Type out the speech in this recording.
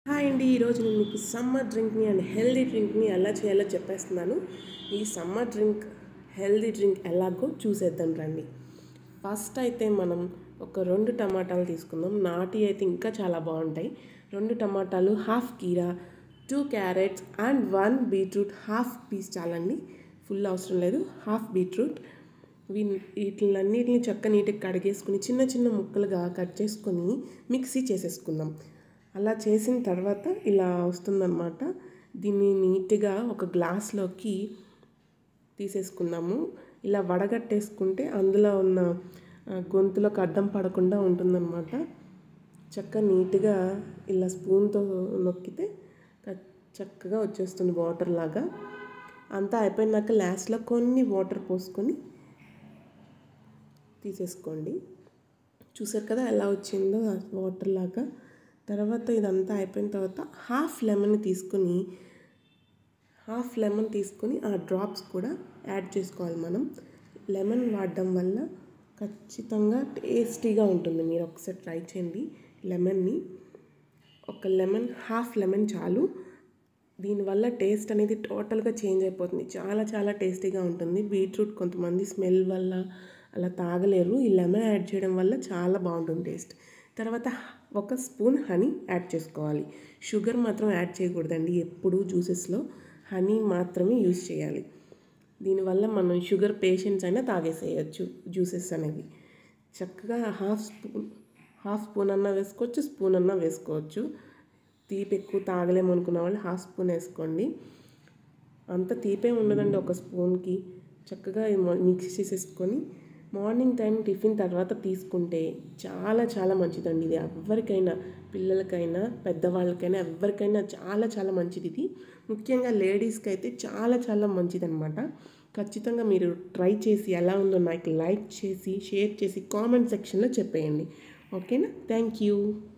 hi అండి ఈరోజు నేను మీకు సమ్మర్ డ్రింక్ని అండ్ హెల్దీ డ్రింక్ని ఎలా చేయాలో చెప్పేస్తున్నాను ఈ సమ్మర్ డ్రింక్ హెల్దీ డ్రింక్ ఎలాగో చూసేద్దాం రండి ఫస్ట్ అయితే మనం ఒక రెండు టమాటాలు తీసుకుందాం నాటి అయితే ఇంకా చాలా బాగుంటాయి రెండు టమాటాలు హాఫ్ కీరా two carrots and one beetroot half piece చాలండి ఫుల్ అవసరం లేదు హాఫ్ బీట్రూట్ వీటిలన్నిటిని చక్క నీటికి కడిగేసుకుని చిన్న చిన్న ముక్కలుగా కట్ చేసుకొని మిక్సీ చేసేసుకుందాం అలా చేసిన తర్వాత ఇలా వస్తుందన్నమాట దీన్ని నీట్గా ఒక గ్లాస్లోకి తీసేసుకుందాము ఇలా వడగట్టేసుకుంటే అందులో ఉన్న ఆ, గొంతులోకి అడ్డం పడకుండా ఉంటుందన్నమాట చక్క నీట్గా ఇలా స్పూన్తో నొక్కితే క- చక్కగా వచ్చేస్తుంది వాటర్ లాగా అంతా అయిపోయినాక లాస్ట్లో కొన్ని వాటర్ పోసుకొని తీసేసుకోండి చూసారు కదా ఎలా వచ్చిందో వాటర్ లాగా తర్వాత ఇదంతా అయిపోయిన తర్వాత హాఫ్ లెమన్ తీసుకొని హాఫ్ లెమన్ తీసుకొని ఆ డ్రాప్స్ కూడా యాడ్ చేసుకోవాలి మనం లెమన్ వాడడం వల్ల ఖచ్చితంగా టేస్టీగా ఉంటుంది మీరు ఒకసారి ట్రై చేయండి లెమన్ని ఒక లెమన్ హాఫ్ లెమన్ చాలు దీనివల్ల టేస్ట్ అనేది టోటల్గా చేంజ్ అయిపోతుంది చాలా చాలా టేస్టీగా ఉంటుంది బీట్రూట్ కొంతమంది స్మెల్ వల్ల అలా తాగలేరు ఈ లెమన్ యాడ్ చేయడం వల్ల చాలా బాగుంటుంది టేస్ట్ తర్వాత ఒక స్పూన్ హనీ యాడ్ చేసుకోవాలి షుగర్ మాత్రం యాడ్ చేయకూడదండి ఎప్పుడు జ్యూసెస్లో హనీ మాత్రమే యూస్ చేయాలి దీనివల్ల మనం షుగర్ పేషెంట్స్ అయినా తాగేసేయచ్చు జ్యూసెస్ అనేవి చక్కగా హాఫ్ స్పూన్ హాఫ్ స్పూన్ అన్నా వేసుకోవచ్చు స్పూన్ అన్నా వేసుకోవచ్చు తీపి ఎక్కువ తాగలేము అనుకున్న వాళ్ళు హాఫ్ స్పూన్ వేసుకోండి అంత తీపే ఉండదండి ఒక స్పూన్కి చక్కగా ఇది మొ- మిక్స్ చేసేసుకొని మార్నింగ్ టైం టిఫిన్ తర్వాత తీసుకుంటే చాలా చాలా మంచిదండి ఇది ఎవరికైనా పిల్లలకైనా పెద్దవాళ్ళకైనా ఎవరికైనా చాలా చాలా మంచిది ఇది ముఖ్యంగా లేడీస్కి అయితే చాలా చాలా మంచిదన్నమాట ఖచ్చితంగా మీరు ట్రై చేసి ఎలా ఉందో నాకు లైక్ చేసి షేర్ చేసి కామెంట్ సెక్షన్లో చెప్పేయండి ఓకేనా థ్యాంక్ యూ